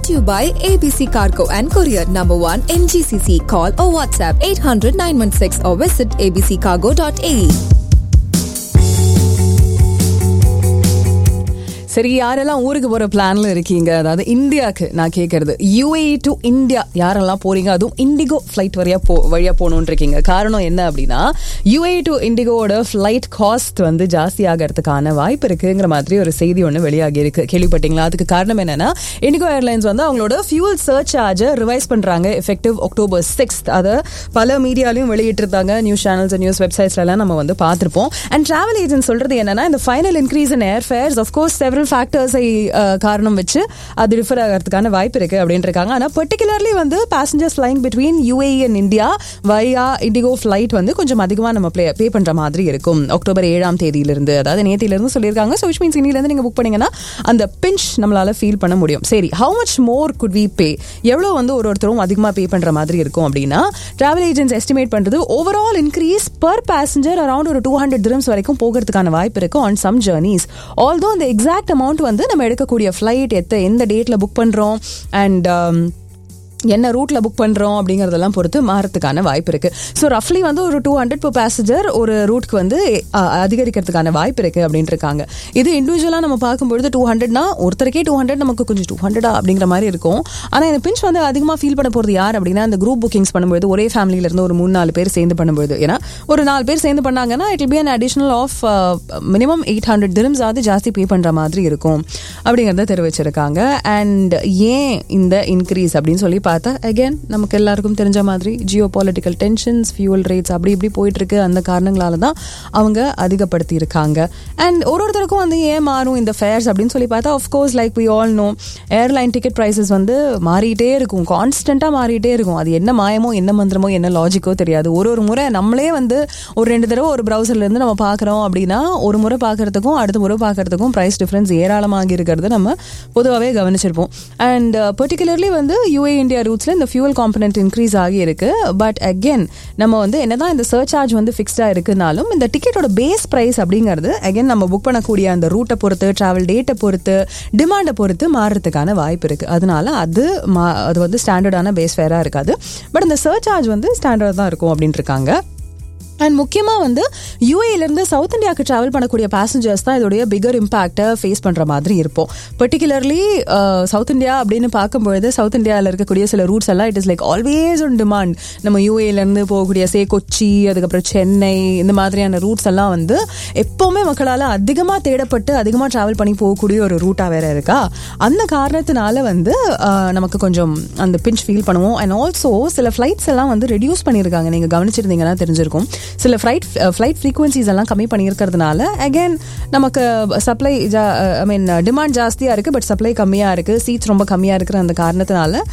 brought to you by ABC Cargo and Courier Number 1 MGCC. Call or WhatsApp 800 916 or visit abccargo.ae. சரி யாரெல்லாம் ஊருக்கு போற பிளான்ல இருக்கீங்க அதாவது இந்தியாவுக்கு நான் கேட்கறது யூஏஇ டு இந்தியா யாரெல்லாம் போறீங்க அதுவும் இண்டிகோ ஃபிளைட் வழியா போ வழியா போகணும்னு இருக்கீங்க காரணம் என்ன அப்படின்னா யூஏஇ டு இண்டிகோவோட ஃபிளைட் காஸ்ட் வந்து ஜாஸ்தி ஆகிறதுக்கான வாய்ப்பு இருக்குங்கிற மாதிரி ஒரு செய்தி ஒன்று வெளியாகி இருக்கு கேள்விப்பட்டீங்களா அதுக்கு காரணம் என்னன்னா இண்டிகோ ஏர்லைன்ஸ் வந்து அவங்களோட ஃபியூல் சர்ச் சார்ஜை ரிவைஸ் பண்றாங்க எஃபெக்டிவ் அக்டோபர் சிக்ஸ்த் அதை பல மீடியாலையும் வெளியிட்டிருந்தாங்க நியூஸ் சேனல்ஸ் நியூஸ் வெப்சைட்ஸ்ல எல்லாம் நம்ம வந்து பார்த்திருப்போம் அண்ட் டிராவல் ஏஜென்ட் சொல்றது என்னன்னா இந்த final increase in air fares of course several ஃபேக்டர்ஸை காரணம் வச்சு அது டிஃபர் ஆகிறதுக்கான வாய்ப்பு இருக்கு அப்படின்னு இருக்காங்க ஆனால் பர்டிகுலர்லி வந்து passengers flying between UAE and India via IndiGo flight வந்து கொஞ்சம் அதிகமாக நம்ம ப்ளே பே பண்ணுற மாதிரி இருக்கும் அக்டோபர் ஏழாம் தேதியிலிருந்து அதாவது நேத்திலிருந்து சொல்லியிருக்காங்க ஸோ விச் மீன்ஸ் இன்னிலேருந்து நீங்கள் புக் பண்ணீங்கன்னா அந்த பிஞ்ச் நம்மளால ஃபீல் பண்ண முடியும் சரி how much more could we pay எவ்வளோ வந்து ஒரு ஒருத்தரும் அதிகமாக பே பண்ணுற மாதிரி இருக்கும் அப்படின்னா டிராவல் ஏஜென்ட்ஸ் எஸ்டிமேட் பண்ணுறது overall increase per passenger around ஒரு டூ ஹண்ட்ரட் திரம்ஸ் வரைக்கும் போகிறதுக்கான வாய்ப்பு இருக்கு ஆன் சம் ஜர்னிஸ் ஆல்தோ அந்த எக்ஸாக்ட் அமௌண்ட் வந்து நம்ம எடுக்கக்கூடிய ஃப்ளைட் எத்த எந்த டேட்டில் புக் பண்ணுறோம் அண்ட் என்ன ரூட்ல புக் பண்றோம் அப்படிங்கறதெல்லாம் பொறுத்து மாறத்துக்கான வாய்ப்பு இருக்கு ஸோ ரஃப்லி வந்து ஒரு டூ ஹண்ட்ரட் per பேசஞ்சர் ஒரு ரூட்க்கு வந்து அஹ், அதிகரிக்கிறதுக்கான வாய்ப்பு இருக்கு அப்படின்ட்டு இருக்காங்க இது இண்டிவிஜுவலா நம்ம பார்க்கும்பொழுது டூ ஹண்ட்ரட்னா ஒருத்தருக்கே டூ ஹண்ட்ரட் நமக்கு கொஞ்சம் டூ ஹண்ட்ரடா அப்படிங்கிற மாதிரி இருக்கும் ஆனா இந்த பிஞ்ச் வந்து அதிகமாக ஃபீல் பண்ண போறது யார் அப்படின்னா இந்த குரூப் புக்கிங்ஸ் பண்ணும்போது ஒரே ஃபேமிலியில இருந்து ஒரு மூணு நாலு பேர் சேர்ந்து பண்ணும்போது ஏன்னா ஒரு நாலு பேர் சேர்ந்து பண்ணாங்கன்னா it be an additional of minimum eight hundred dirhams ஆகுது ஜாஸ்தி பே பண்ற மாதிரி இருக்கும் அப்படிங்கறத தெரிவிச்சிருக்காங்க அண்ட் ஏன் இந்த இன்க்ரீஸ் அப்படின்னு சொல்லி பார்த்தா அகைன் நமக்கு எல்லாருக்கும் தெரிஞ்ச மாதிரி geopolitical tensions fuel rates அப்படி இப்படி போயிட்டு இருக்கு அந்த காரணங்களால தான் அவங்க அதிகப்படுத்தி இருக்காங்க அண்ட் ஒரு ஒருத்தருக்கும் வந்து ஏன் மாறும் இந்த ஃபேர்ஸ் அப்படின்னு சொல்லி பார்த்தா of course like we all know airline ticket prices வந்து மாறிட்டே இருக்கும் கான்ஸ்டன்ட்டாக மாறிட்டே இருக்கும் அது என்ன மாயமோ என்ன மந்திரமோ என்ன லாஜிக்கோ தெரியாது ஒரு ஒரு முறை நம்மளே வந்து ஒரு ரெண்டு தடவை ஒரு browserல இருந்து நம்ம பார்க்குறோம் அப்படின்னா ஒரு முறை பார்க்கறதுக்கும் அடுத்த முறை பார்க்கறதுக்கும் ப்ரைஸ் டிஃப்ரென்ஸ் ஏராளமாகி இருக்கிறது நம்ம பொதுவாகவே கவனிச்சிருப்போம் அண்ட் பர்டிகுலர்லி வந்து யூஏ இந்தியா ரூட்ஸில் இந்த ஃபியூல் காம்பனன்ட் இன்க்ரீஸ் ஆகி இருக்கு பட் அகெயின் நம்ம வந்து என்னதான் இந்த சர்ச் சார்ஜ் வந்து ஃபிக்ஸ்டாக இருக்குனாலும் இந்த டிக்கெட்டோட பேஸ் ப்ரைஸ் அப்படிங்கிறது அகைன் நம்ம புக் பண்ணக்கூடிய அந்த ரூட்டை பொறுத்து டிராவல் டேட்டை பொறுத்து டிமாண்டை பொறுத்து மாறுறதுக்கான வாய்ப்பு இருக்கு அதனால அது மா- அது வந்து ஸ்டாண்டர்டான பேஸ் ஃபேராக இருக்காது பட் இந்த சர்ச் சார்ஜ் வந்து ஸ்டாண்டர்ட் தான் இருக்கும் அப்படின்ட்டு இருக்காங்க அண்ட் முக்கியமாக வந்து யூஏலேருந்து சவுத் இந்தியாவுக்கு ட்ராவல் பண்ணக்கூடிய பேசஞ்சர்ஸ் தான் இதோடைய பிகர் இம்பாக்டை ஃபேஸ் பண்ணுற மாதிரி இருப்போம் பர்டிகுலர்லி சவுத் இந்தியா அப்படின்னு பார்க்கும்பொழுது சவுத் இந்தியாவில் இருக்கக்கூடிய சில ரூட்ஸ் எல்லாம் it is like always on demand நம்ம யூஏலேருந்து போகக்கூடிய சே கொச்சி அதுக்கப்புறம் சென்னை இந்த மாதிரியான ரூட்ஸ் எல்லாம் வந்து எப்போவுமே மக்களால் அதிகமாக தேடப்பட்டு அதிகமாக ட்ராவல் பண்ணி போகக்கூடிய ஒரு ரூட்டாக வேற இருக்கா அந்த காரணத்தினால வந்து அஹ், நமக்கு கொஞ்சம் அந்த பிஞ்ச் ஃபீல் பண்ணுவோம் அண்ட் ஆல்சோ சில ஃப்ளைட்ஸ் எல்லாம் வந்து ரெடியூஸ் பண்ணியிருக்காங்க நீங்கள் கவனிச்சிருந்தீங்கன்னா தெரிஞ்சிருக்கும் சில ஃப்ளைட் ஃப்ளைட் ஃப்ரீக்வன்சிஸ் எல்லாம் கம்மி பண்ணியிருக்கிறதுனால அகைன் நமக்கு சப்ளை ஐ மீன் டிமாண்ட் ஜாஸ்தியாக இருக்குது பட் சப்ளை கம்மியாக இருக்குது சீட்ஸ் ரொம்ப கம்மியாக இருக்கிற அந்த காரணத்தினால